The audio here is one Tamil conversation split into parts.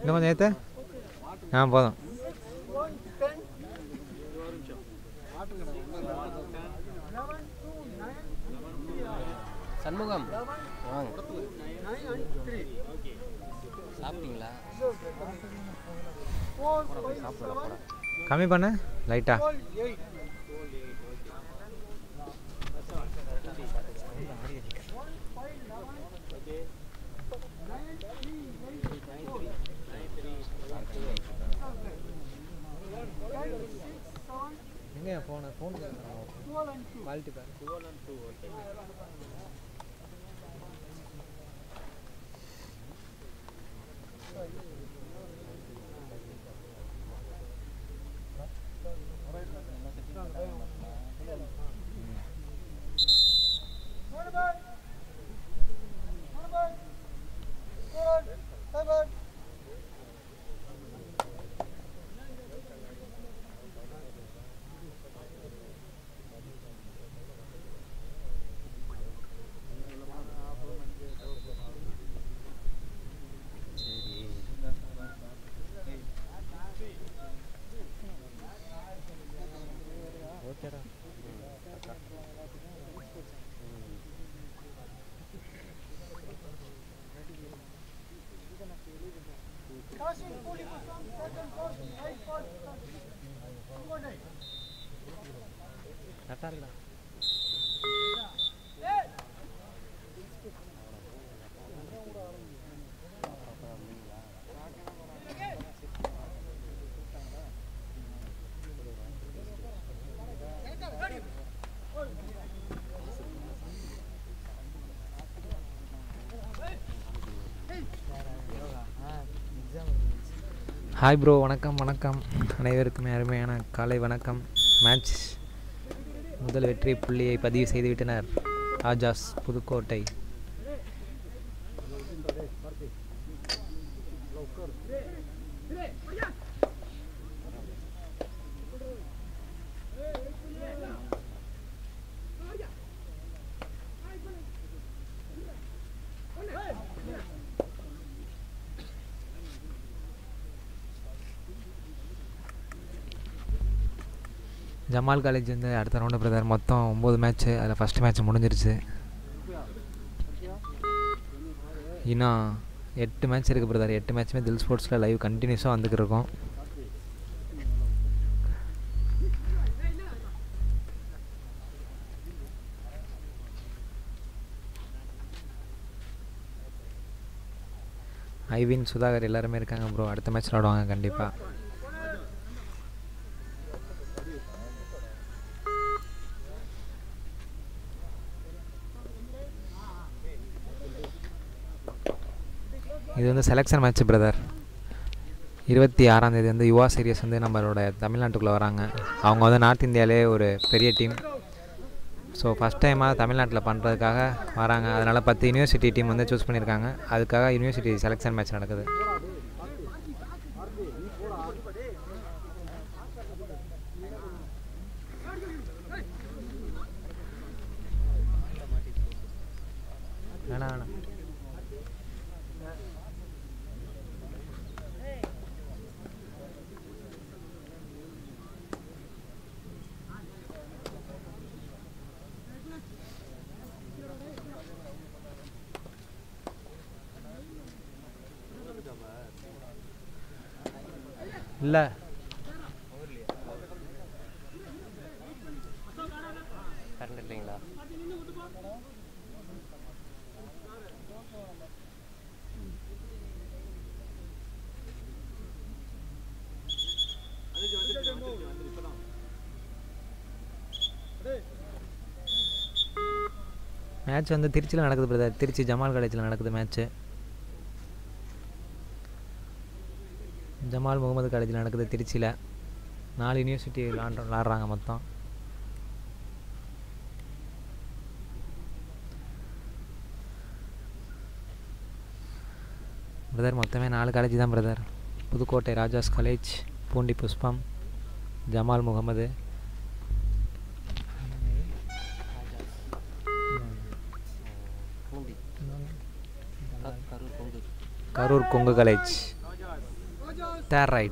இன்னும் கொஞ்சம் ஏற்று ஆ போதும் சண்முகம் வாங்க சாப்பிட்டீங்களா கம்மி பண்ணு லைட்டா எங்க ஃபோனு ஃபோன் குவாலிட்டி பாரு ஓகேடா கரெக்டாக இருக்குடா ஹாய் ப்ரோ வணக்கம் வணக்கம் அனைவருக்குமே அருமையான காலை வணக்கம் மேட்ச் முதல் வெற்றி புள்ளியை பதிவு செய்துவிட்டனர் ராஜாஸ் புதுக்கோட்டை ஜமால் காலேஜ் வந்து அடுத்த ரவுண்டு பிரதர் மொத்தம் ஒம்பது மேட்ச்சு அதில் ஃபஸ்ட் மேட்ச் முடிஞ்சிருச்சு இன்னும் எட்டு மேட்ச் இருக்குது பிரதர் எட்டு மேட்ச்சுமே தில் ஸ்போர்ட்ஸில் லைவ் கண்டினியூஸாக வந்துக்கிட்டு இருக்கோம் ஐவின் சுதாகர் எல்லாருமே இருக்காங்க ப்ரோ அடுத்த மேட்ச் விளாடுவாங்க கண்டிப்பாக இது வந்து செலெக்ஷன் மேட்ச் பிரதர் இருபத்தி ஆறாம் தேதி வந்து யுவா சீரியஸ் வந்து நம்மளோட தமிழ்நாட்டுக்குள்ளே வராங்க அவங்க வந்து நார்த் இந்தியாவிலே ஒரு பெரிய டீம் ஸோ ஃபஸ்ட் டைமாக தமிழ்நாட்டில் பண்ணுறதுக்காக வராங்க அதனால் பத்து யூனிவர்சிட்டி டீம் வந்து சூஸ் பண்ணியிருக்காங்க அதுக்காக யூனிவர்சிட்டி செலெக்ஷன் மேட்ச் நடக்குது வேணாம் வேணாம் இல்லை கரண்ட் இல்லைங்களா மேட்ச் வந்து திருச்சியில் நடக்குது பிரதர் திருச்சி ஜமால் காலேஜில் நடக்குது மேட்ச்சு ஜமால் முகமது காலேஜில் நடக்குது திருச்சியில் நாலு யூனிவர்சிட்டி விளாண்ட விளாட்றாங்க மொத்தம் பிரதர் மொத்தமே நாலு காலேஜ் தான் பிரதர் புதுக்கோட்டை ராஜாஸ் காலேஜ் பூண்டி புஷ்பம் ஜமால் முகமது பூண்டி க- Karur Kongu Karur Kongu college there right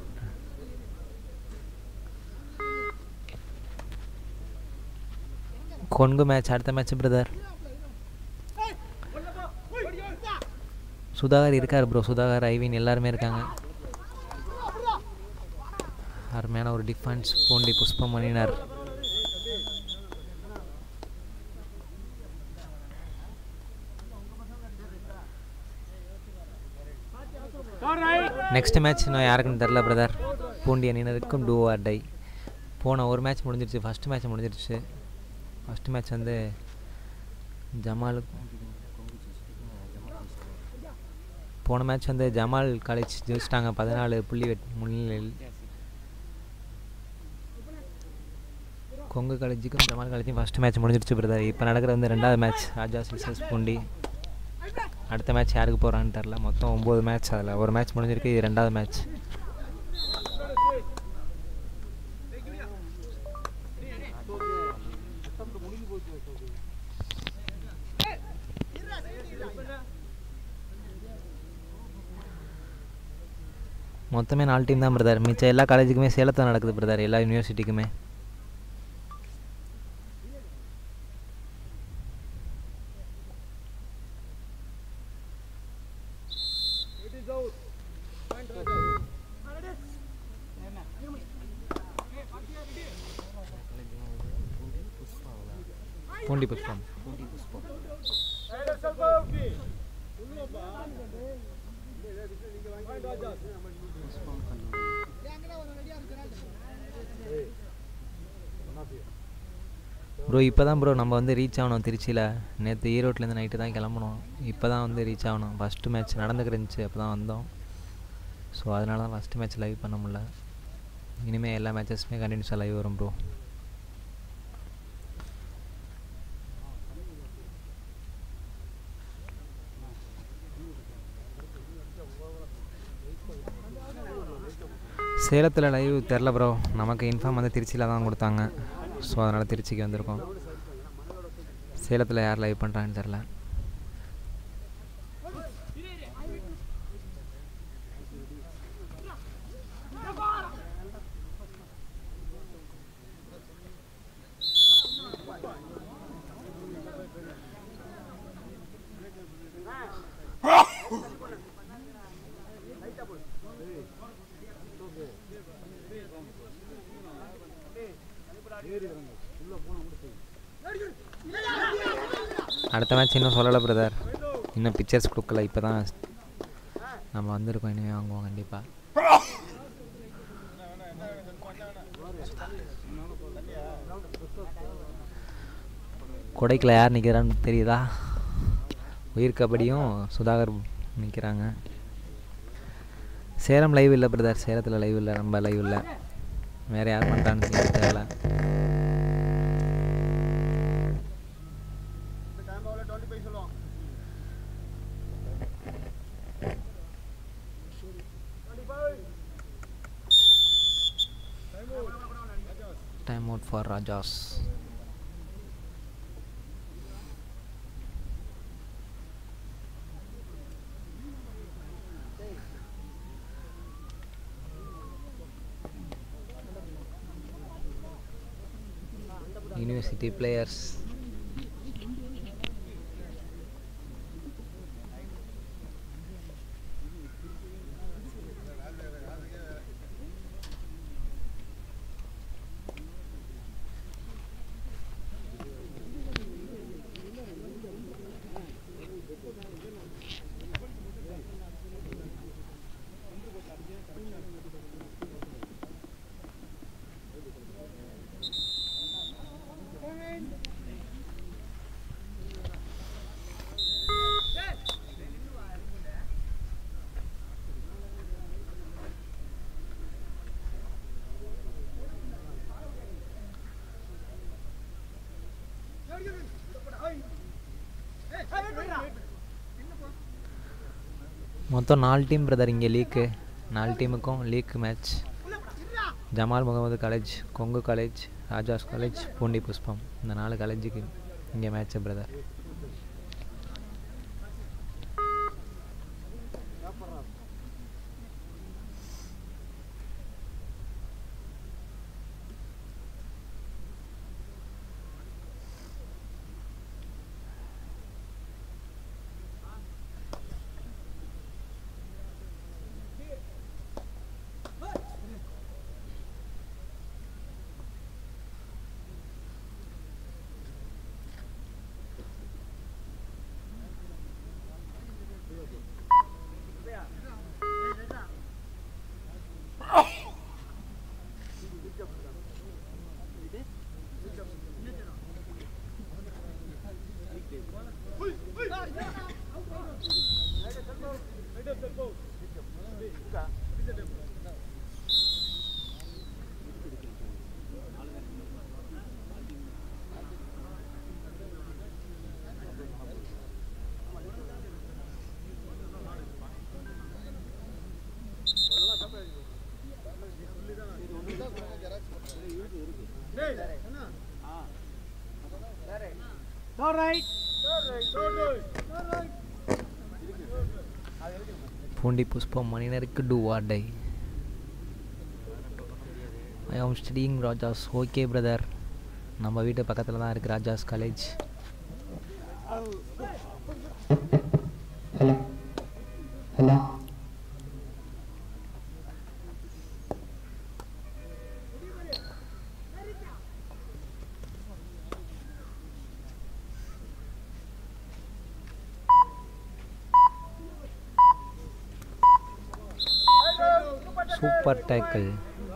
Kongu match அடுத்த மேட்ச் பிரதர் சுதாகர் இருக்கார் ப்ரோ சுதாகர் ஐவின் எல்லாருமே இருக்காங்க அருமையான ஒரு டிஃபென்ஸ் பூண்டி புஷ்பமணியினர் நெக்ஸ்ட் மேட்ச் இன்னும் யாருக்குன்னு தெரில பிரதர் பூண்டி அணியினருக்கும் டூ ஆர் டை போன ஒரு மேட்ச் முடிஞ்சிருச்சு ஃபஸ்ட் மேட்ச் முடிஞ்சிருச்சு ஃபஸ்ட் மேட்ச் வந்து ஜமால் போன மேட்ச் வந்து ஜமால் காலேஜ் ஜெயிச்சிட்டாங்க பதினாலு புள்ளி வெட் முன்னிலையில் கொங்கு காலேஜுக்கும் ஜமால் காலேஜும் ஃபஸ்ட் மேட்ச் முடிஞ்சிருச்சு பிரதர் இப்போ நடக்கிறது வந்து ரெண்டாவது மேட்ச் ராஜா சில்சஸ் பூண்டி அடுத்த மேட்ச் யாருக்கு போகிறான்னு தெரில மொத்தம் ஒம்பது மேட்ச் அதில் ஒரு மேட்ச் முடிஞ்சிருக்கு இது ரெண்டாவது மேட்ச் மொத்தமே நாலு டீம் தான் பிரதர் மிச்சம் எல்லா காலேஜுக்குமே சேலத்தில் நடக்குது பிரதர் எல்லா யூனிவர்சிட்டிக்குமே பூண்டி புஷ்பம் பூண்டி புஷ்பம் புஷ்பம் கல்லூரி ப்ரோ இப்போ தான் ப்ரோ நம்ம வந்து ரீச் ஆகணும் திருச்சியில் நேற்று ஈரோட்லேருந்து நைட்டு தான் கிளம்பணும் இப்போ தான் வந்து ரீச் ஆகணும் ஃபஸ்ட்டு மேட்ச் நடந்துக்கிருந்துச்சு அப்போ தான் வந்தோம் ஸோ அதனால தான் ஃபஸ்ட்டு மேட்ச் லைவ் பண்ண முடியல இனிமேல் எல்லா மேட்சஸுமே கண்டினியூஸாக லைவ் வரும் ப்ரோ சேலத்தில் லைவ் தெரில ப்ரோ நமக்கு இன்ஃபார்ம் வந்து திருச்சியில் தான் கொடுத்தாங்க ஸோ அதனால் திருச்சிக்கு வந்திருக்கோம் சேலத்தில் யார் லைவ் பண்ணுறான்னு தெரில அடுத்த மேட்ச் இன்னும் சொல்லலை பிரதர் இன்னும் பிக்சர்ஸ் கொடுக்கல இப்போ தான் நம்ம வந்திருக்கோம் இனிமேல் வாங்குவோம் கண்டிப்பாக கொடைக்கில் யார் நிற்கிறான்னு தெரியுதா உயிர் கபடியும் சுதாகர் நிற்கிறாங்க சேலம் லைவ் இல்லை பிரதர் சேலத்தில் லைவ் இல்லை நம்ம லைவ் இல்லை வேறு யார் பண்ணுறான்னு தெரியல time out for Rajas. University players. மொத்தம் நாலு டீம் பிரதர் இங்கே லீக்கு நாலு டீமுக்கும் league match Jamal Mohammed college Kongu college Rajas college Poondi Pushpam இந்த நாலு காலேஜுக்கு இங்கே மேட்ச்சு பிரதர் பூண்டி புஷ்பம் மணினருக்கு டூ வார்டை ஐ ஆம் ஸ்டடிங் ராஜாஸ் ஓகே பிரதர் நம்ம வீட்டு பக்கத்தில் தான் இருக்குது Rajas college hello hello super tackle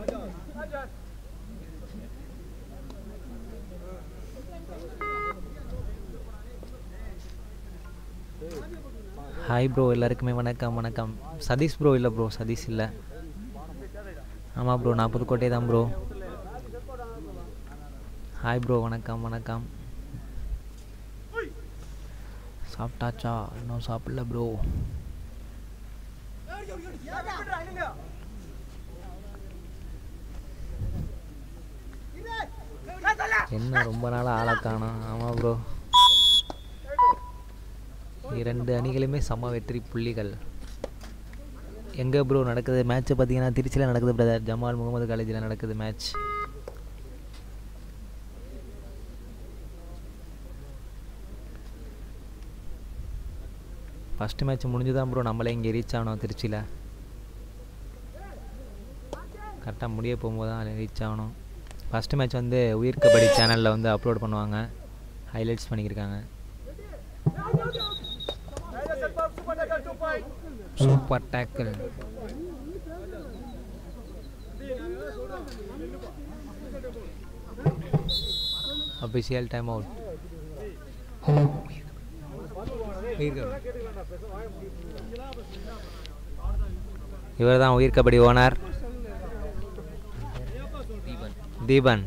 hi bro எல்லாருக்குமே வணக்கம் வணக்கம் சதீஷ் ப்ரோ இல்லை ப்ரோ சதீஷ் இல்லை ஆமாம் ப்ரோ நான் புதுக்கோட்டை தான் ப்ரோ ஹாய் ப்ரோ வணக்கம் வணக்கம் சாப்பிட்டாச்சா இன்னும் சாப்பிடல ப்ரோ என்ன ரொம்ப நாளாக ஆளை காணோம் ஆமாம் ப்ரோ இரண்டு அணிகளுமே சம வெற்றி புள்ளிகள் எங்கே ப்ரோ நடக்குது மேட்ச்சு பார்த்தீங்கன்னா திருச்சியில் நடக்குது பிரதர் ஜமால் முகமது காலேஜில் நடக்குது மேட்ச் ஃபஸ்ட்டு மேட்ச் முடிஞ்சு தான் ப்ரோ நம்மளே இங்கே ரீச் ஆகணும் திருச்சியில் கரெக்டாக முடிய போகும்போது தான் ரீச் ஆகணும் ஃபஸ்ட்டு மேட்ச் வந்து உயிர் கபடி சேனலில் வந்து அப்லோட் பண்ணுவாங்க ஹைலைட்ஸ் பண்ணியிருக்காங்க super tackle official time out hello இவர் தான் உயிர் கபடி ஓனர் தீபன்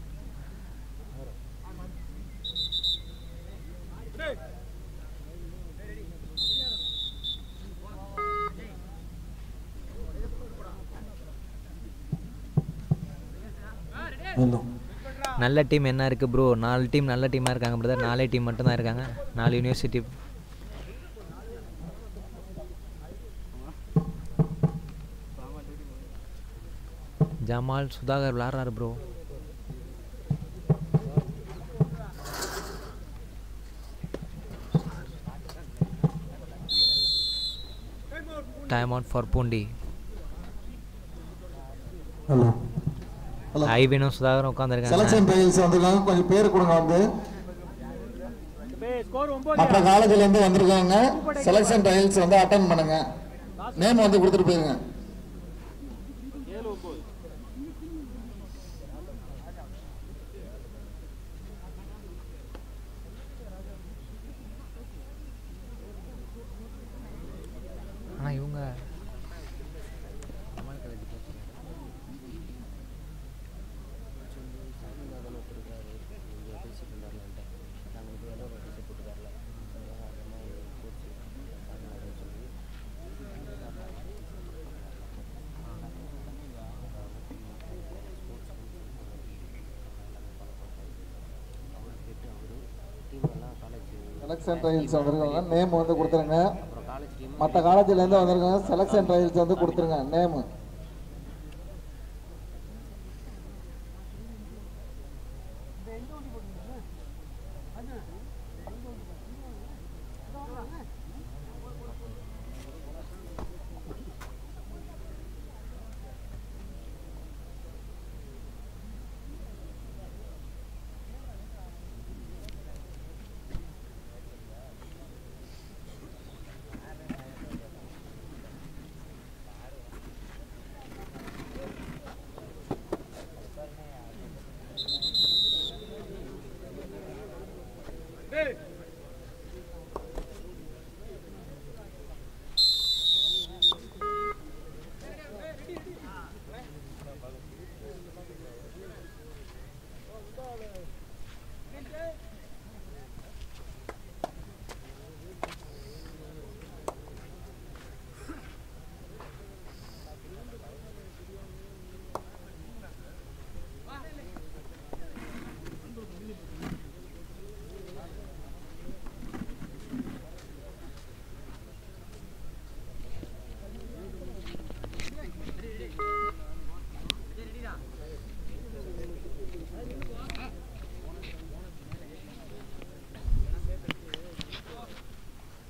ஹலோ நல்ல டீம் என்ன இருக்குது ப்ரோ நாலு டீம் நல்ல டீமாக இருக்காங்க பிரதர் நாலே டீம் மட்டும்தான் இருக்காங்க நாலு யூனிவர்சிட்டி ஜமால் சுதாகர் விளாட்றாரு bro time out for Poondi hello hello ஐவினும் சுதாகரும் உட்காந்துருக்காங்க செலக்ஷன் ட்ரையல்ஸ் வந்திருக்காங்க கொஞ்சம் பேர் கொடுங்க வந்து மற்ற காலேஜ்ல இருந்து வந்திருக்காங்க செலக்ஷன் ட்ரையல்ஸ் வந்து அட்டன் பண்ணுங்க நேம் வந்து கொடுத்துட்டு போயிருங்க ஆனால் இவங்க செலக்ஷன் ட்ரையல்ஸ் வந்திருக்காங்க நேம் வந்து கொடுத்துருங்க மற்ற காலேஜ்ல இருந்து வந்திருக்காங்க செலக்ஷன் ட்ரையல்ஸ் வந்து கொடுத்துருங்க நேம்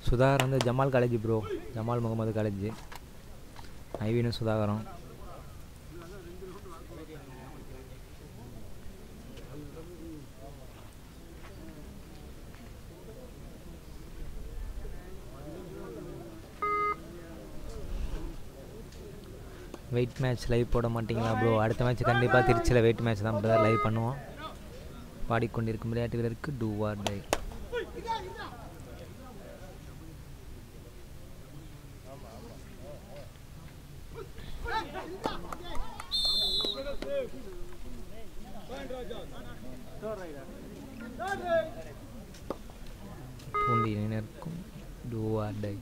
சுதாகர் வந்து Jamal college bro Jamal Mohammed college ஐவினும் சுதாகரும் வெயிட் மேட்ச் லைவ் போட மாட்டீங்களா ப்ரோ அடுத்த மேட்ச் கண்டிப்பாக திருச்சியில் வெயிட் மேட்ச் தான் ப்ரோ லைவ் பண்ணுவோம் பாடிக்கொண்டிருக்கும் விளையாட்டு வீரருக்கு டூ ஆர் டை பூண்டி இணையினருக்கும் டூ ஆர் டை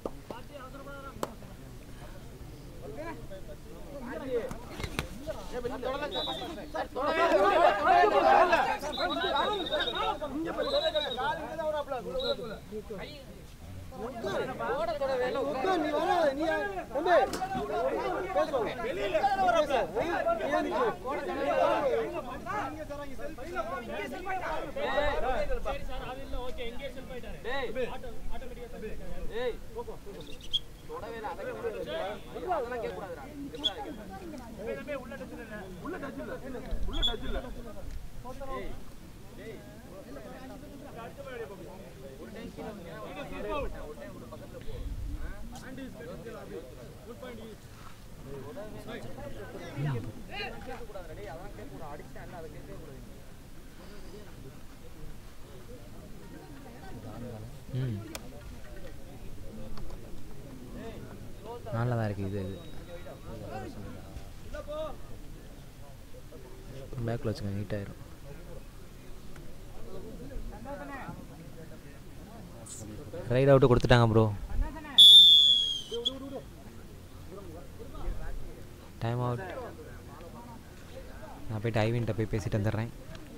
ம் நல்லா தான் இருக்குது இது இது பேக்கில் வச்சுக்கோங்க நீட்டாயிரும் ரைட் அவுட்டு கொடுத்துட்டாங்க ப்ரோ டைம் அவுட் நான் போயிட்டு ஐவின்ட்ட போய் பேசிட்டு வந்துடுறேன்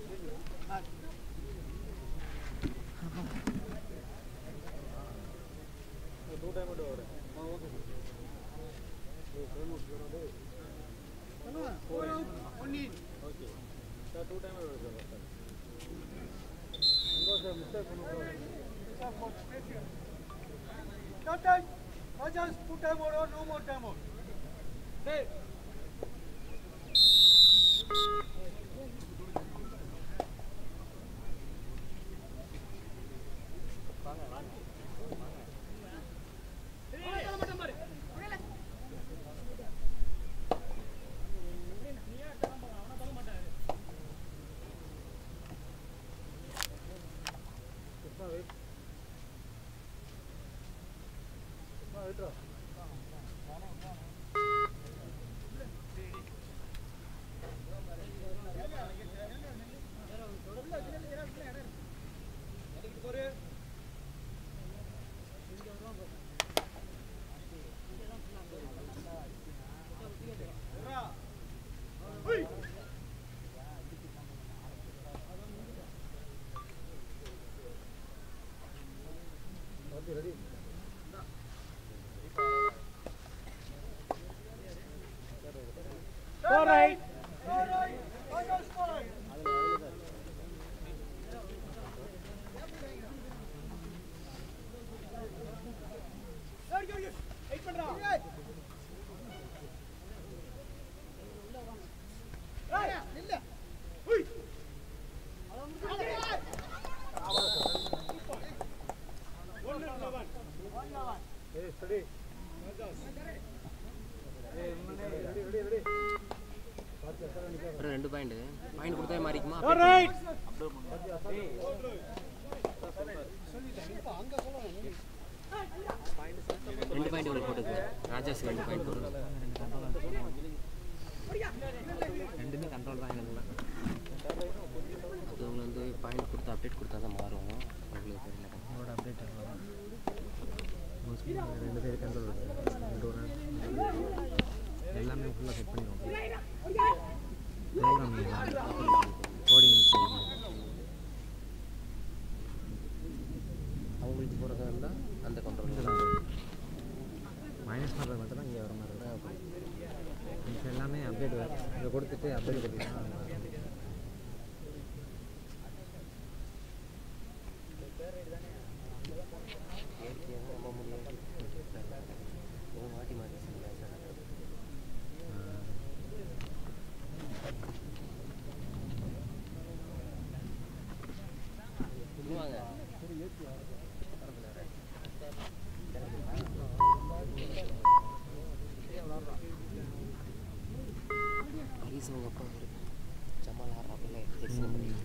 ஒரு ரெண்டு பாயிண்ட் பாயிண்ட் கொடுத்தா மாறிக்குமா ரெண்டு பாயிண்ட் உங்களுக்கு போட்டுக்கு ராஜாஸ் ரெண்டு பாயிண்ட் போடுங்க ரெண்டுமே கண்ட்ரோல் தான் எங்களுக்கு அது உங்களுக்கு வந்து பாயிண்ட் கொடுத்து அப்டேட் கொடுத்தா தான் மாறும் உங்களுக்கு தெரியல உங்களோட அப்டேட் மோஸ்ட்லி ரெண்டு சைடு கண்ட்ரோல் இருக்குது ரெண்டு ஒரு எல்லாமே ஃபுல்லாக செட் பண்ணிடுவோம் ப்ரோக்ராம் கோடிங் அவங்களுக்கு போகிறதா இருந்தால் அந்த கண்ட்ரோல் மைனஸ் பண்ணுறது மட்டும் தான் இங்கே வர மாதிரி இருக்கும் மிச்ச எல்லாமே அப்டேட் இதை கொடுத்துட்டு அப்டேட் கொடுத்துட்டா இயற்கையாக நம்ம வாங்க ஹரிஸ் அவங்க அப்பா அவரு. ஜமால் ஆடுறாப்புல ஜெர்சி நம்பர் எயிட்.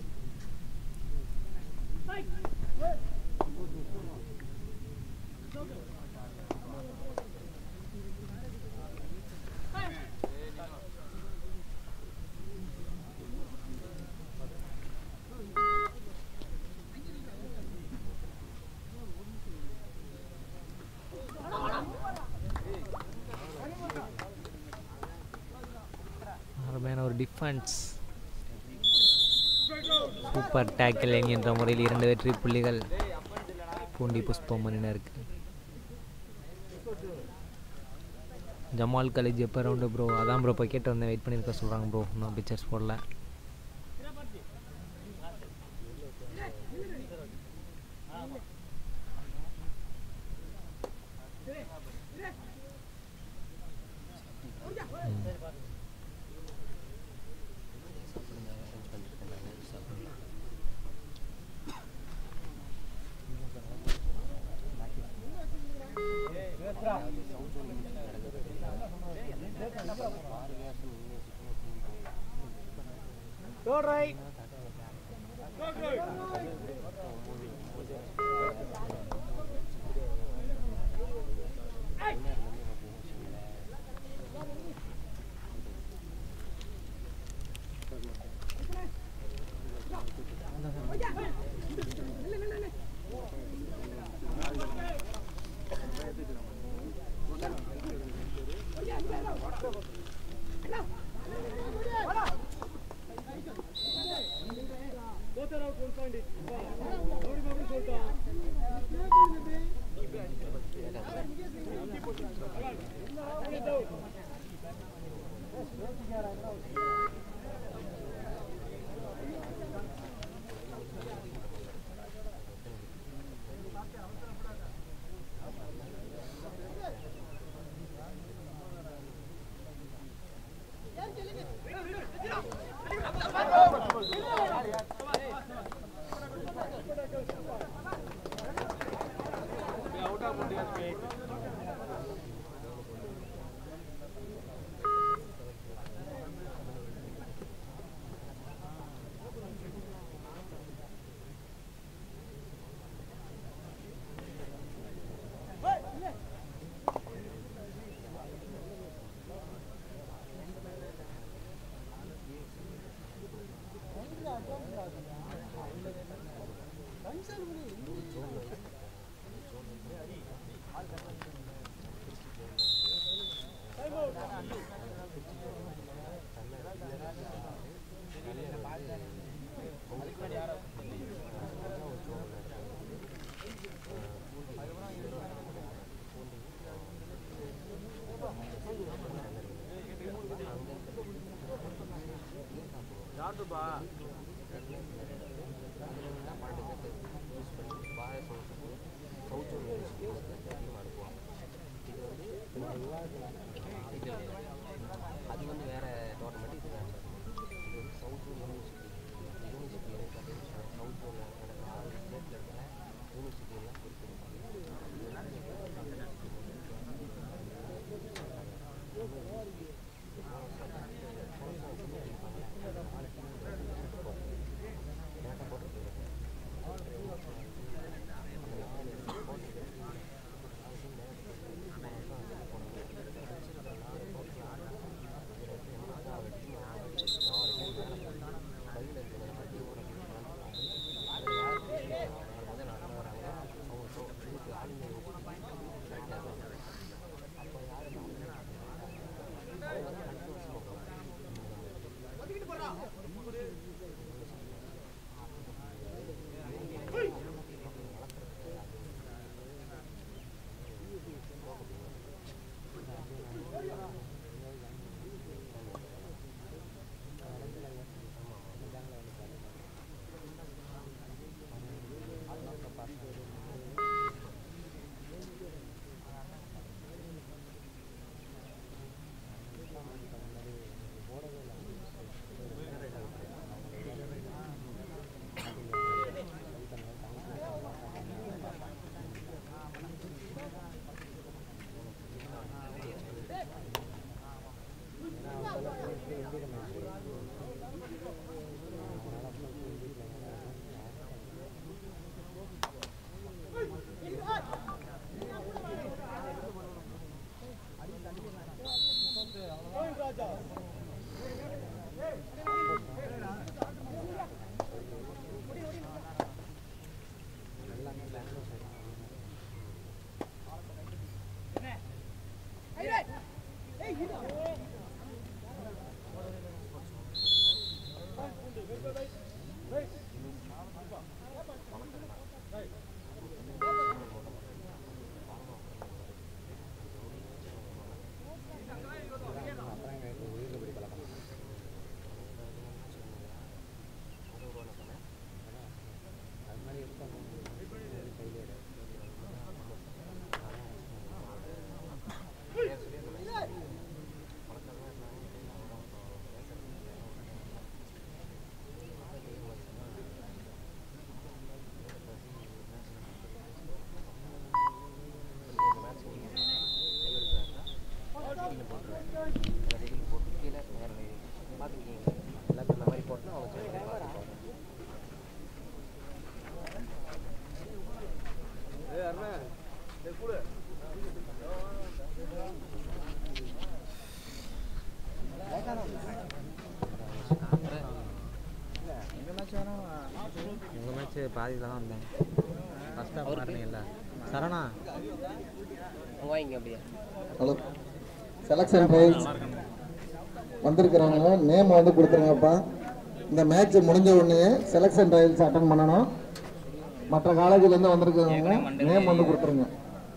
அருமையான ஒரு டிஃபென்ஸ் சூப்பர் டேக்கிள் என்கின்ற முறையில் இரண்டு வெற்றி புள்ளிகள் பூண்டி புஷ்பமணினருக்கு ஜமால் காலேஜ் எப்போ ரவுண்டு ப்ரோ அதான் ப்ரோ இப்போ கேட்டு வந்தேன் வெயிட் பண்ணியிருக்க சொல்கிறாங்க ப்ரோ இன்னும் பிக்சர்ஸ் போடல சாப்பிடுங்க அரேஞ்ச் பண்ணிருக்கேன் நான் சாப்பிடலாம் அது வந்து வேற டோர்னமெண்ட் இது வேற இது வந்து சவுத் யூனிவர்சிட்டி யூனிவர்சிட்டி சவுத் ஜோனில் நடக்கிற ஆறு ஸ்டேட்டில் இருக்கிற யூனிவர்சிட்டி எல்லாம் கொடுத்துருக்காங்க உங்கள் மேட்ச்சு பாதியில் தான் வந்தேன் ஃபஸ்ட் ஹாஃப் மாறினீங்கல்ல சரணா அங்கே வாங்கிங்க அப்படியே ஹலோ செலக்ஷன் ட்ரையல்ஸ் வந்திருக்கிறவங்க நேம் வந்து கொடுத்துருங்கப்பா இந்த மேட்ச் முடிஞ்ச உடனே செலக்ஷன் ட்ரையல்ஸ் அட்டன் பண்ணணும் மற்ற காலேஜ்லேருந்து வந்திருக்கிறவங்க நேம் வந்து கொடுத்துருங்க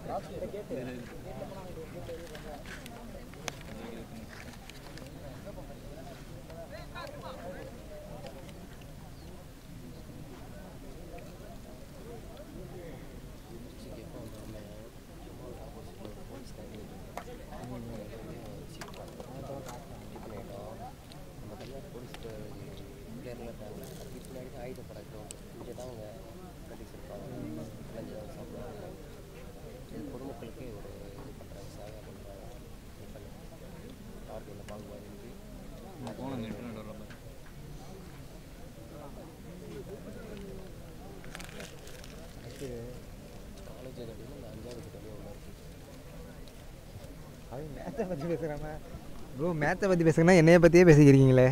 பொதுமக்களுக்கே ஒரு இது பண்ணுறாங்க சேவை பண்ணுறாங்க யாருக்கு இந்த பாகுபாடு இன்றி காலேஜ் கட்டினா இந்த அஞ்சாவது கிட்டே உள்ள இருக்கு அவங்க மேட்சை பற்றி பேசுகிறாங்க ப்ரோ மேட்சை பற்றி பேசுங்கன்னா என்னைய பற்றியே பேசிக்கிறீங்களே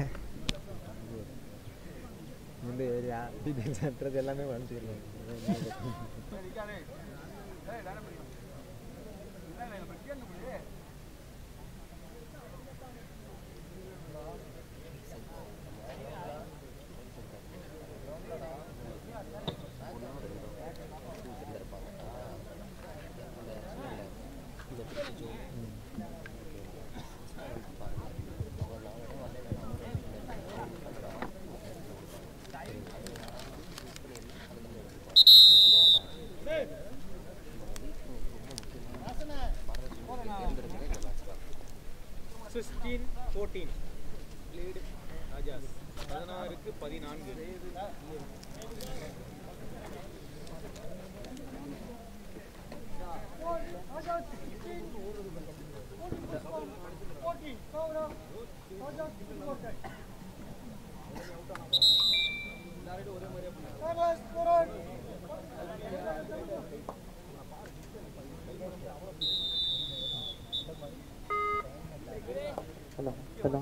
இந்த ஏரியா டீட்டெயில்ஸ் அட்ரஸ் எல்லாமே வந்துருக்கேன் சிக்ஸ்டீன் ஃபோர்டீன் லீடு ராஜாஸ் பதினாறுக்கு பதினான்கு hello hello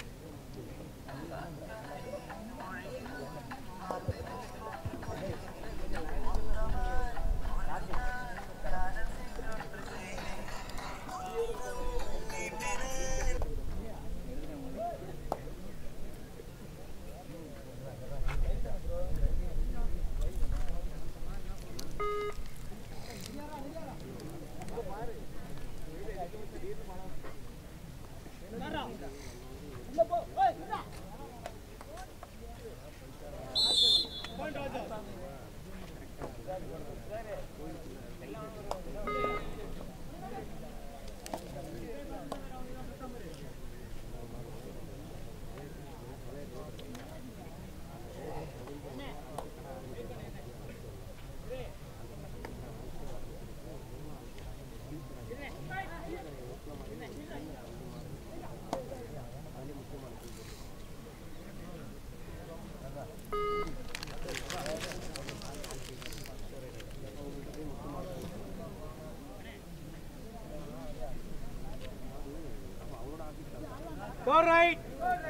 Go right.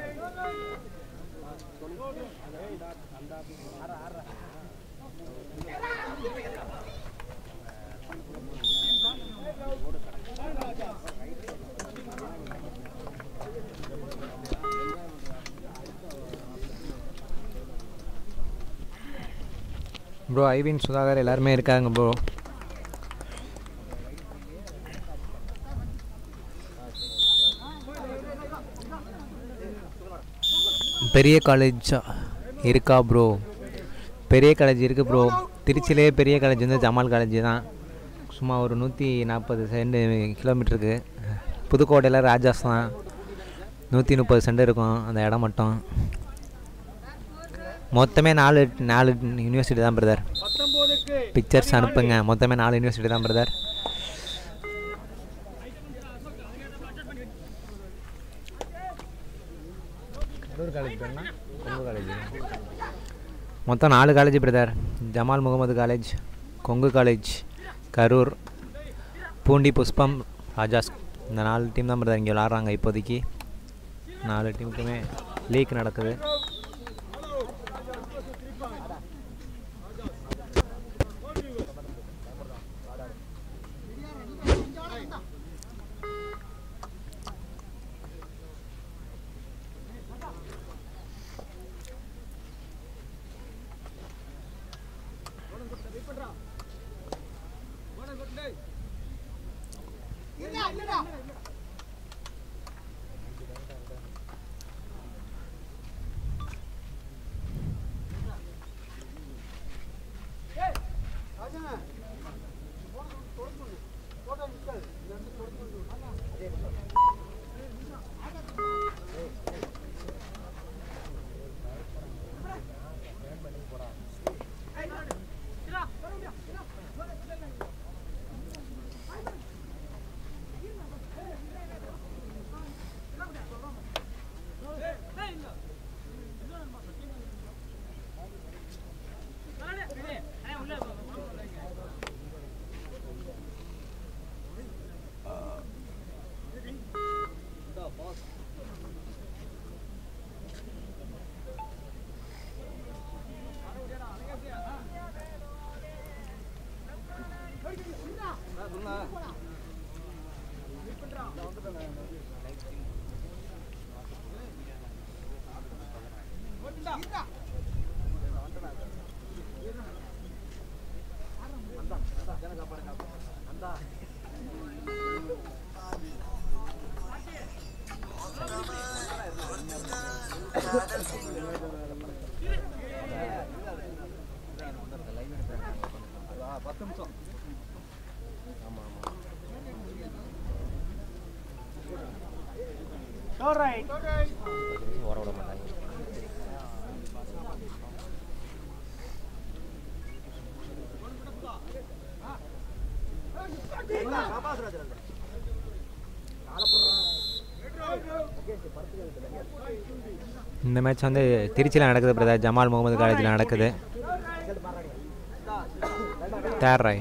Bro Ivin Sudhakar எல்லாருமே இருக்காங்க ப்ரோ பெரிய காலேஜ் இருக்கா ப்ரோ பெரிய காலேஜ் இருக்குது ப்ரோ திருச்சியிலே பெரிய காலேஜ் வந்து ஜமால் காலேஜ் தான் சும்மா ஒரு நூற்றி நாற்பது சென்ட் கிலோமீட்டருக்கு புதுக்கோட்டையில் ராஜாஸ் தான் நூற்றி முப்பது சென்ட் இருக்கும் அந்த இடம் மட்டும் மொத்தமே நாலு நாலு யூனிவர்சிட்டி தான் பிரதர் பத்தொன்பதுக்கு பிக்சர்ஸ் அனுப்புங்க மொத்தமே நாலு யூனிவர்சிட்டி தான் பிரதர் கடலூர் காலேஜ் பேர்னா கொங்கு காலேஜ் மொத்தம் நாலு college brother Jamal Mohammed college Kongu college Karur Poondi Pushpam Rajas இந்த நாலு டீம் தான் பிரதர் இங்கே விளாட்றாங்க இப்போதைக்கு நாலு டீமுக்குமே லீக் நடக்குது பத்து நிமிஷம் ஆமாம் ஆமாம் All right. பத்து நிமிஷம் ஓட விட மாட்டாங்க இந்த மேட்ச் வந்து திருச்சியில் நடக்குது பிரதர் ஜமால் முகமது காலேஜில் நடக்குது தேர் ராய்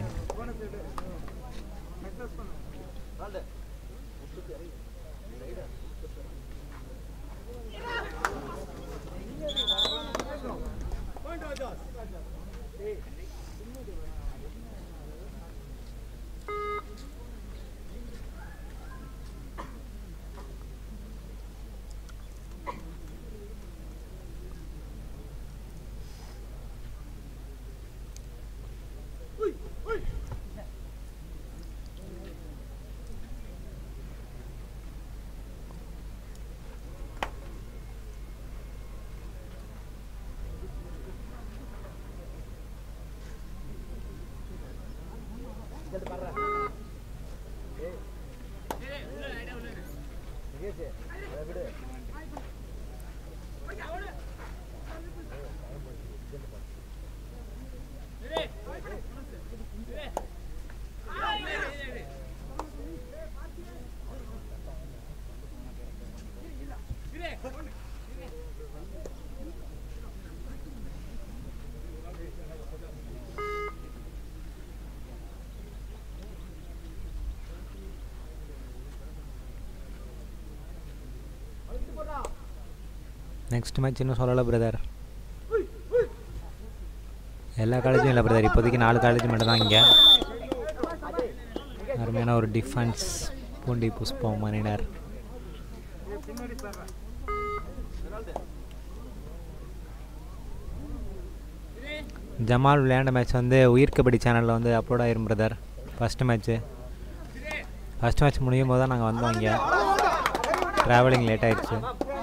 நெக்ஸ்ட் மேட்ச் இன்னும் சொல்லலை பிரதர் எல்லா காலேஜும் இல்லை பிரதர் இப்போதைக்கு நாலு காலேஜ் மட்டும் தான் இங்கே அருமையான ஒரு டிஃபென்ஸ் பூண்டி புஷ்பம் மணினர் ஜமால் விளையாண்ட மேட்ச் வந்து உயிர் கபடி சேனலில் வந்து அப்லோட் ஆயிரும் brother first match first match முடியும் போது தான் நாங்கள் வந்தோம் இங்கே ட்ராவலிங் லேட் ஆயிடுச்சு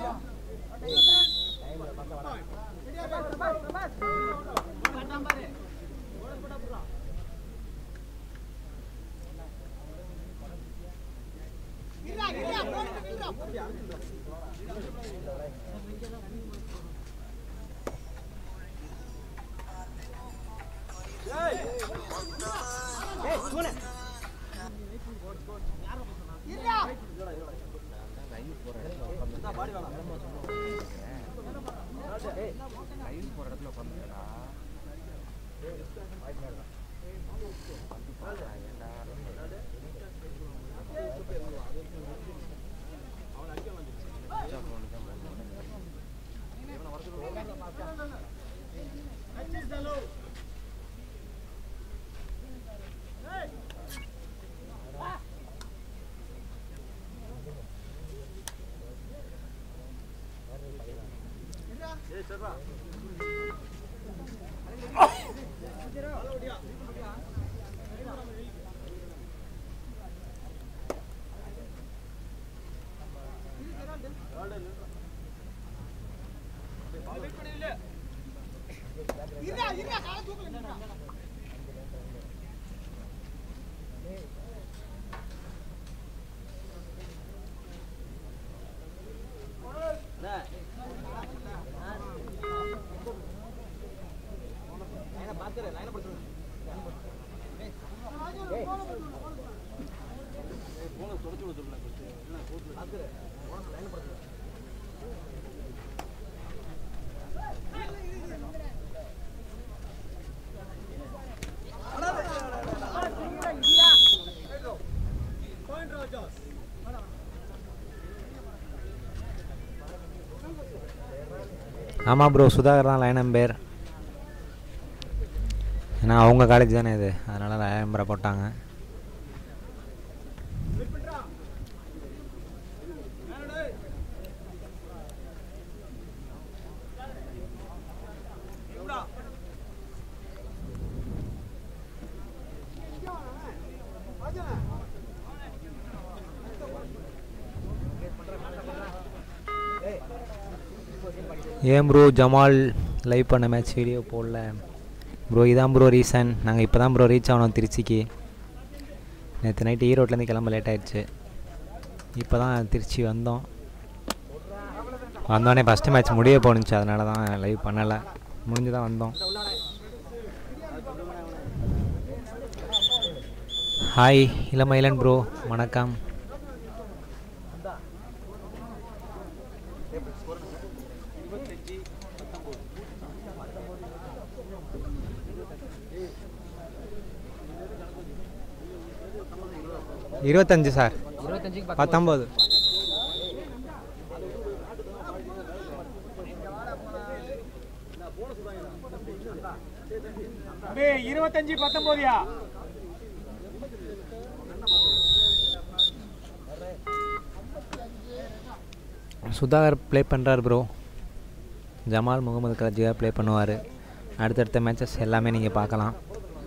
ஆமாம் ப்ரோ சுதாகர் தான் லைன் நம்பர் ஏன்னா அவங்க காலேஜ் தானே இது அதனால் லைன் நம்பரை போட்டாங்க ஏன் ப்ரோ ஜமால் லைவ் பண்ண மேட்ச் வீடியோ போடல ப்ரோ இதான் ப்ரோ ரீசன் நாங்கள் இப்போ தான் ப்ரோ ரீச் ஆனோம் திருச்சிக்கு நேற்று நைட்டு ஈரோட்லேருந்து கிளம்ப லேட் ஆயிடுச்சு இப்போ தான் திருச்சி வந்தோம் வந்தோடனே ஃபஸ்ட்டு மேட்ச் முடிய போணுச்சு அதனால தான் லைவ் பண்ணலை முடிஞ்சு தான் வந்தோம் ஹாய் இளமயிலன் ப்ரோ வணக்கம் இருபத்தஞ்சு சார் இருபத்தஞ்சுக்கு பத்து பத்தொம்போது தம்பி இருபத்தஞ்சு பத்தொன்பதுயா சுதாகர் ப்ளே பண்ணுறார் ப்ரோ ஜமால் முகமது கராஜியா ப்ளே பண்ணுவார் அடுத்தடுத்த மேட்சஸ் எல்லாமே நீங்கள் பார்க்கலாம்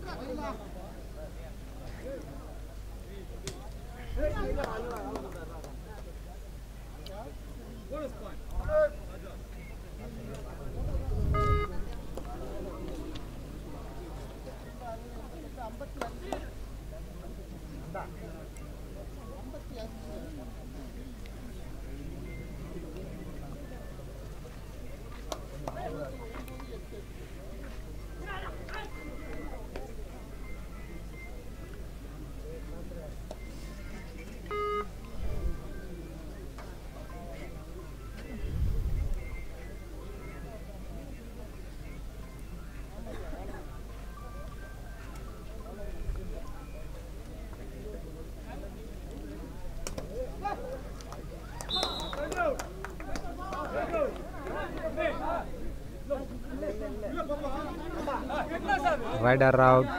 ரைடர் அவுட்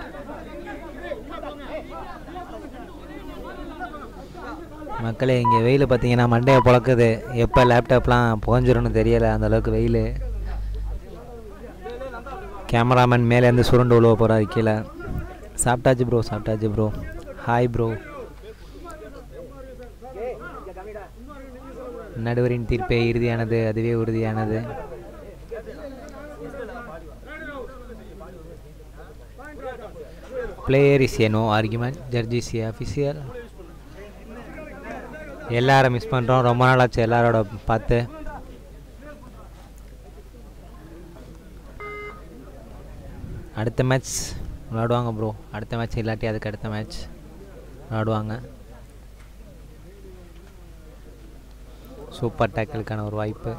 மக்களே இங்கே வெயில் பார்த்தீங்கன்னா மண்டையை பொழக்குது எப்போ லேப்டாப்லாம் புகஞ்சிரும்னு தெரியலை அந்த அளவுக்கு வெயில் கேமராமேன் மேலேருந்து சுருண்டு விழுவ போகிறாரு கீழே சாப்பிட்டாச்சு ப்ரோ சாப்பிட்டாச்சு ப்ரோ ஹாய் ப்ரோ நடுவரின் தீர்ப்பே இறுதியானது அதுவே உறுதியானது player is a no argument judge is a official எல்லாரும் மிஸ் பண்ணுறோம் ரொம்ப நாள் ஆச்சு எல்லாரோட பார்த்து அடுத்த மேட்ச் விளாடுவாங்க ப்ரோ அடுத்த மேட்ச் இல்லாட்டி அதுக்கு அடுத்த மேட்ச் விளாடுவாங்க சூப்பர் டேக்கிளுக்கான ஒரு வாய்ப்பு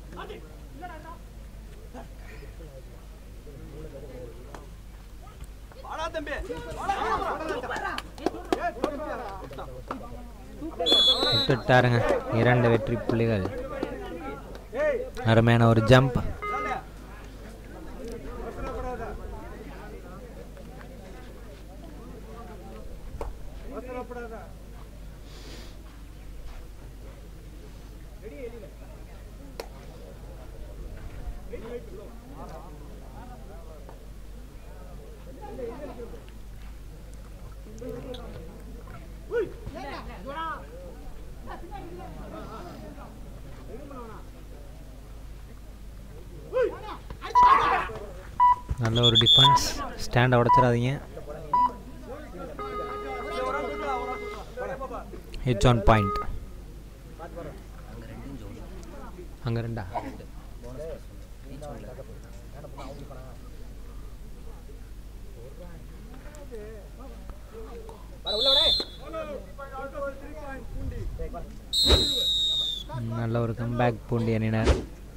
விட்டுட்டாருங்க இரண்டு வெற்றி புள்ளிகள் அருமையான ஒரு ஜம்ப் நல்ல ஒரு டிஃபென்ஸ் ஸ்டாண்டை உடச்சிடாதீங்க ஹிட்ஸ் ஆன் பாயிண்ட் அங்கே ரெண்டா நல்ல ஒரு கம்பேக் பூண்டி அணியினர்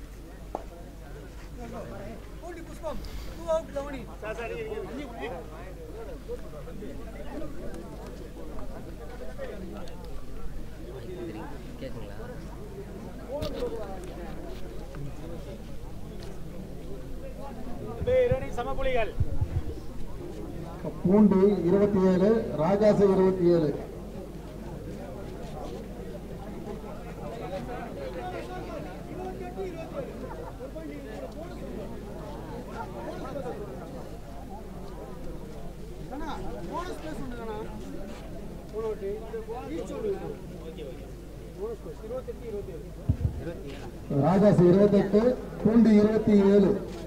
கேட்குங்களா தம்பி இரண்டு சமப்புலிகள் பூண்டி இருபத்தி ஏழு ராஜாசு இருபத்தி ஏழு இருபத்தெட்டு இருபத்தி ஏழு ராஜாஸ் இருபத்தெட்டு பூண்டி இருபத்தி ஏழு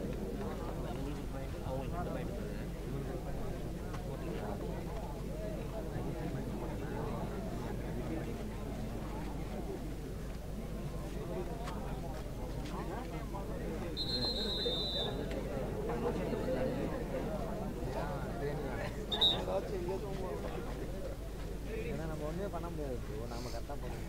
ஏன்னா நம்ம ஒன்றுமே பண்ண முடியாது bro. நாம கரெக்டாக போகணும்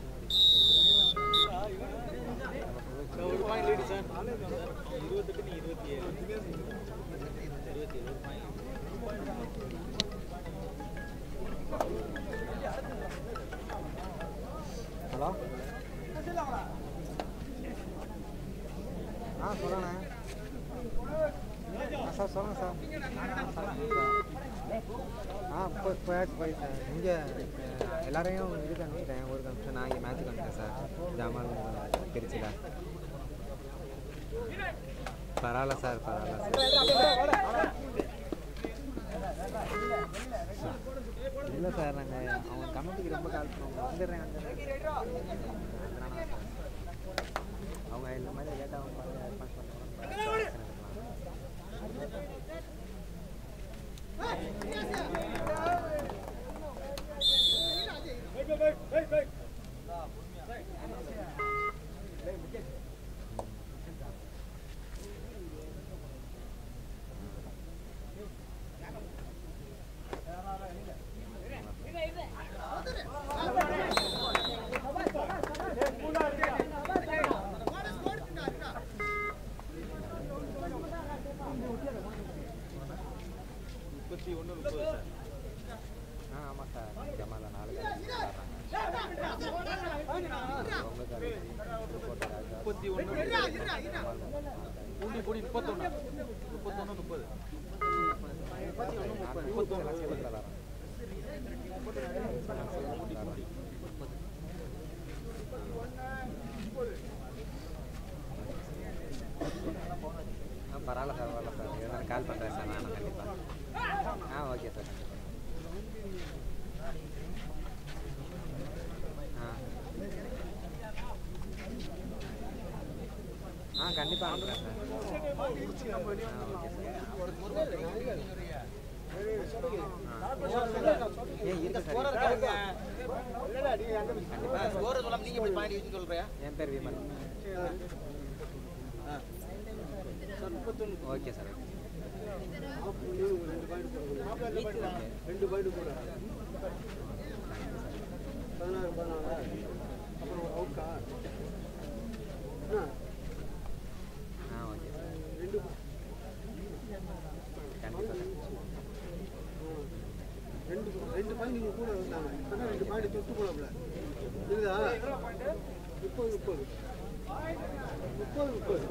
ஒரு பாயிண்ட் லீடு சார் இருபத்தெட்டு நீ இருபத்தி ஏழு இருபத்தி ஏழு பாயிண்ட் ஹலோ ஆ சொல்லுண்ணே ஆ சார் சொல்லுங்கள் சார் ஆ போய் போயாச்சு போய் சார் இங்கே எல்லாரையும் இதுக்கு அனுப்பிட்டேன் ஒரு அனுப்பிச்சு நான் இங்கே மேட்ச்சுக்கு வந்துட்டேன் சார் ஜாமான் திருச்சியில் பரவாயில்ல சார் பரவாயில்ல சார் இல்லை சார் நாங்கள் அவங்க கமிட்டிக்கு ரொம்ப கால் பண்ணுவோம் வந்துடுறேன் வந்துடுறேன் அதனால சார் அவங்க இந்த மாதிரி லேட்டாக அவங்க ரெஸ்பான்ஸ் பண்ணுவாங்க முப்பத்தி ஒன்று முப்பது சார் ஆ ஆமாம் சார் ஜமாலா நாளைக்கு முப்பத்தி ஒன்று பூண்டி பூண்டி முப்பத்தொன்று முப்பத்தொன்று முப்பது ஆ பரவாயில்ல சார் பரவாயில்ல சார் இருந்தாலும் கால் பண்ணுறேன் சார் நான் கண்டிப்பாக ஆ ஓகே சார் ஆ ஆ கண்டிப்பாக அனுப்புகிறேன் சார் ஆ ஓகே சார் ஏன் இருக்கு சார் ஸ்கோர் சொல்லாம நீங்க இப்படி பாயிண்ட் வச்சு சொல்றியா என் பேர் விமல் ஓகே சார் ரெண்டு பாயிண்ட் கூட பதினாறு பதினாறு அப்புறம் அவுட்டா ஆ ஓகே சார் ரெண்டு கண்டிப்பாக சார் ரெண்டு ரெண்டு பாயிண்ட் நீங்க கூட வந்தாங்க இப்பதான் ரெண்டு பாயிண்ட் தொட்டு போடல இருக்குதா முப்பது முப்பது முப்பது முப்பது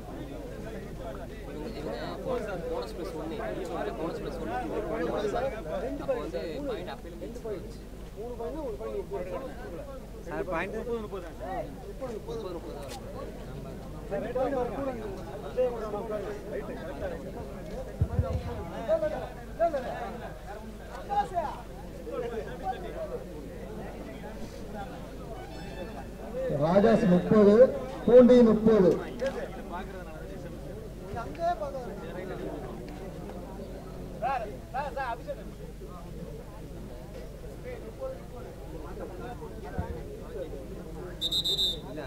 போனஸ் ப்ளஸ் ஒன்று போனஸ் ப்ளஸ் ஒன்று அப்போ வந்து பாயிண்ட் அப்பீல் மூணு பாயிண்ட் ஒரு பாயிண்ட் முப்பது சார் பாயிண்ட் முப்பது முப்பது தான் முப்பது முப்பது முப்பது தான் ரெண்டு பாயிண்ட் ஒரு கூட அதே ரைட்டு கரெக்டாக ராஜாஸ் முப்பது பூண்டி முப்பது இல்லை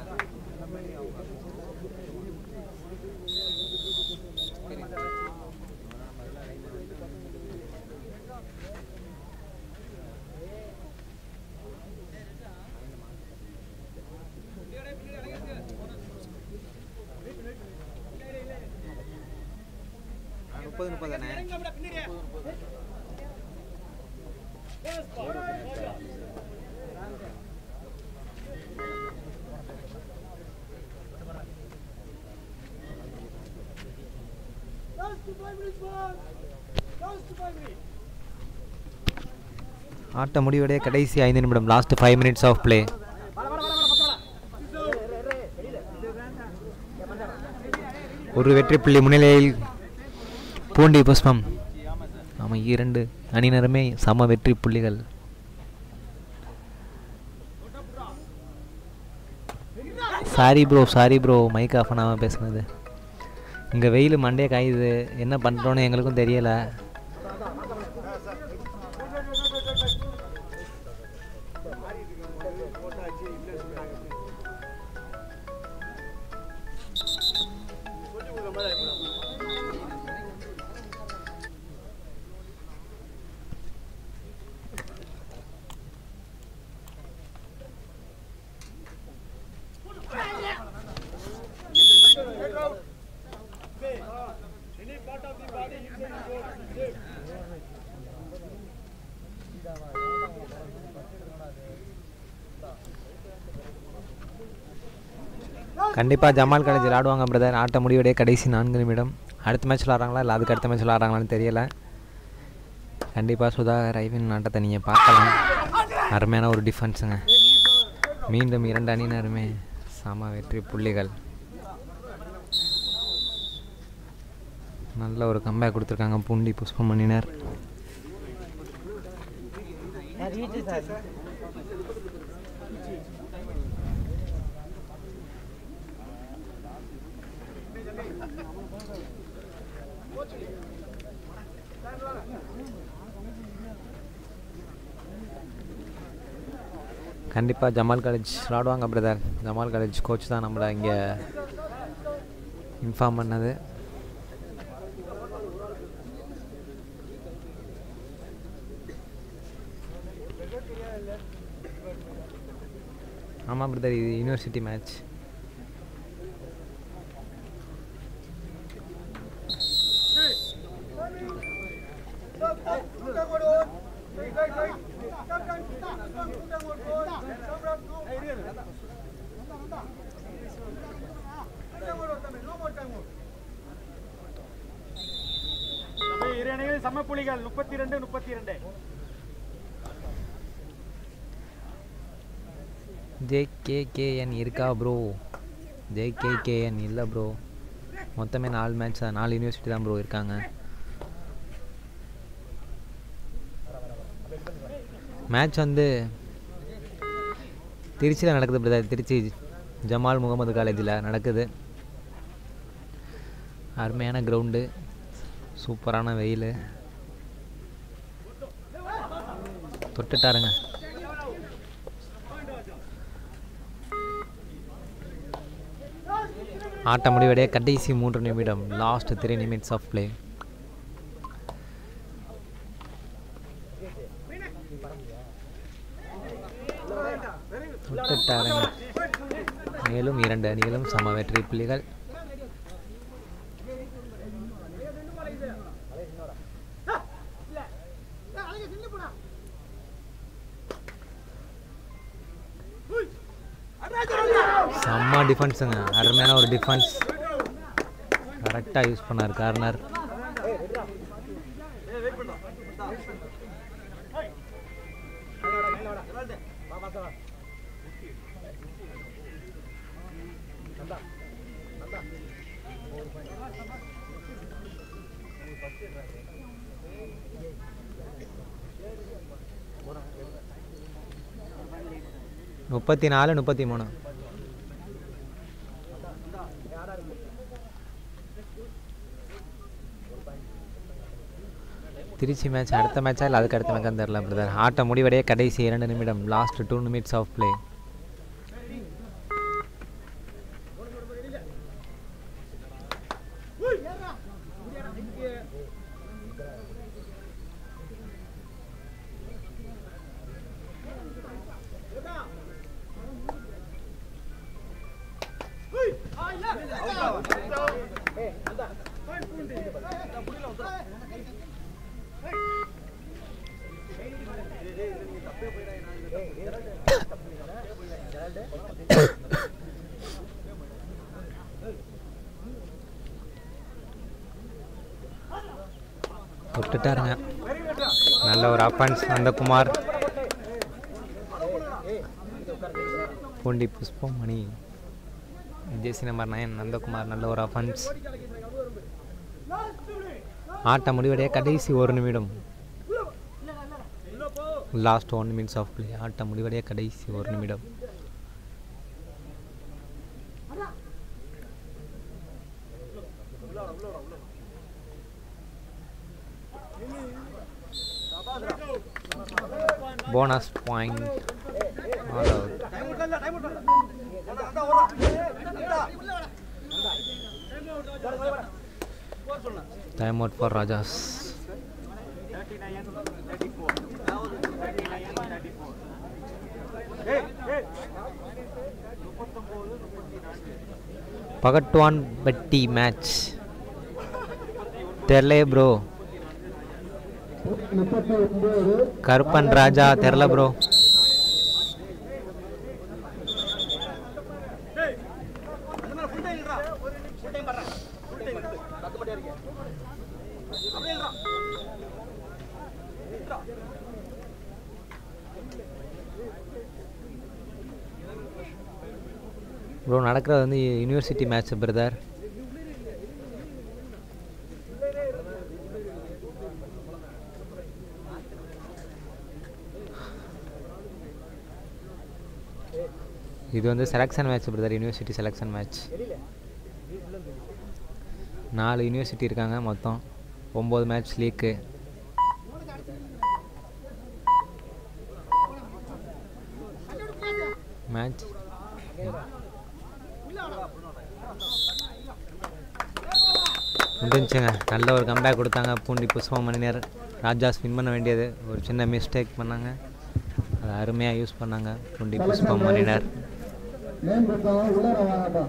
முப்பது முப்பது தானே ஆட்ட முடிவடைய கடைசி ஐந்து நிமிடம் last five minutes of play ஒரு வெற்றி புள்ளி முன்னிலையில் பூண்டி புஷ்பம் ஆமாம் இரண்டு அணியினருமே சம வெற்றி புள்ளிகள் sorry bro sorry bro mike off பண்ணாமல் பேசுனது இங்கே வெயில் மண்டே காயுது என்ன பண்ணுறோன்னு எங்களுக்கும் தெரியலை கண்டிப்பாக ஜமால் காலேஜ் விளாடுவாங்க பிரதர் ஆட்ட முடிவுடைய கடைசி நான்கு நிமிடம் அடுத்த மேட்ச் விளாட்றாங்களா இல்லை அதுக்கு அடுத்த மேட்ச் விளாட்றாங்களான்னு தெரியல கண்டிப்பாக சுதாகர் ஐவின் ஆட்டத்தை நீங்கள் பார்க்கலாம் அருமையான ஒரு டிஃபென்ஸுங்க மீண்டும் இரண்டு அணியினருமே சம வெற்றி புள்ளிகள் நல்ல ஒரு கம்பேக் கொடுத்துருக்காங்க பூண்டி புஷ்பமணியினர் கண்டிப்பாக ஜமால் காலேஜ் விளாடுவாங்க பிரதர் ஜமால் காலேஜ் கோச் தான் நம்மளை இங்கே இன்ஃபார்ம் பண்ணது ஆமாம் பிரதர் இது யூனிவர்சிட்டி மேட்ச் இரு அணிகள் சம புள்ளிகள் முப்பத்தி ரெண்டு முப்பத்தி ரெண்டு ஜேகேகேஎன் இருக்கா ப்ரோ ஜேகேகேஎன் இல்லை ப்ரோ மொத்தமே நாலு மேட்ச் தான் நாலு யூனிவர்சிட்டி தான் ப்ரோ இருக்காங்க மேட்ச் வந்து திருச்சியில் நடக்குது பிரதர் திருச்சி ஜமால் முகமது காலேஜில் நடக்குது அருமையான கிரவுண்டு சூப்பரான வெயில் தொட்டுட்டாருங்க ஆட்ட முடிவடைய கடைசி மூன்று நிமிடம் last three minutes of play தொட்டுட்டாருங்க மேலும் இரண்டு அணிகளும் சம வெற்றி புள்ளிகள் செம்ம டிஃபென்ஸுங்க அருமையான ஒரு டிஃபென்ஸ் கரெக்டாக யூஸ் பண்ணார் கார்னர் முப்பத்தி நாலு முப்பத்தி மூணு திருச்சி மேட்ச் அடுத்த மேட்சா இல்லை அதுக்கு அடுத்த மேட்சான்னு தெரில பிரதர் ஆட்ட முடிவடைய கடைசி இரண்டு நிமிடம் last two minutes of play விட்டுட்டாருங்க நல்ல ஒரு offence Nandakumar Poondi Pushpamani jersey number nine Nandakumar நல்ல ஒரு அஃபன்ஸ் ஆட்ட முடிவடைய கடைசி ஒரு நிமிடம் last one minutes of play ஆட்ட முடிவடைய கடைசி ஒரு நிமிடம் bonus point all out time out for Rajas பகட்வான் பட்டி மேட்ச் தெரிலே ப்ரோ முப்பத்தி ஒன்பது கருப்பன் ராஜா தெரில ப்ரோ ப்ரோ நடக்கிறது வந்து யூனிவர்சிட்டி மேட்ச் பிரதர் இது வந்து selection match brother university selection match நாலு யூனிவர்சிட்டி இருக்காங்க மொத்தம் ஒம்பது மேட்ச் லீக்கு மேட்ச் முடிஞ்சுங்க நல்ல ஒரு கம்பேக் கொடுத்தாங்க பூண்டி புஷ்பமணியர் ராஜாஸ் வின் பண்ண வேண்டியது ஒரு சின்ன மிஸ்டேக் பண்ணாங்க அதை அருமையாக யூஸ் பண்ணாங்க பூண்டி புஷ்பமணியினர் நேம் கொடுத்தவங்க உள்ளார வாங்கப்பா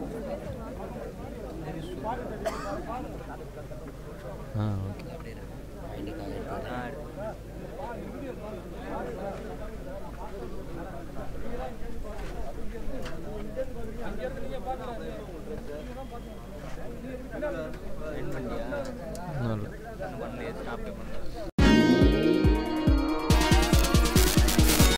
ஆ ஓகே இன்னும் இல்லை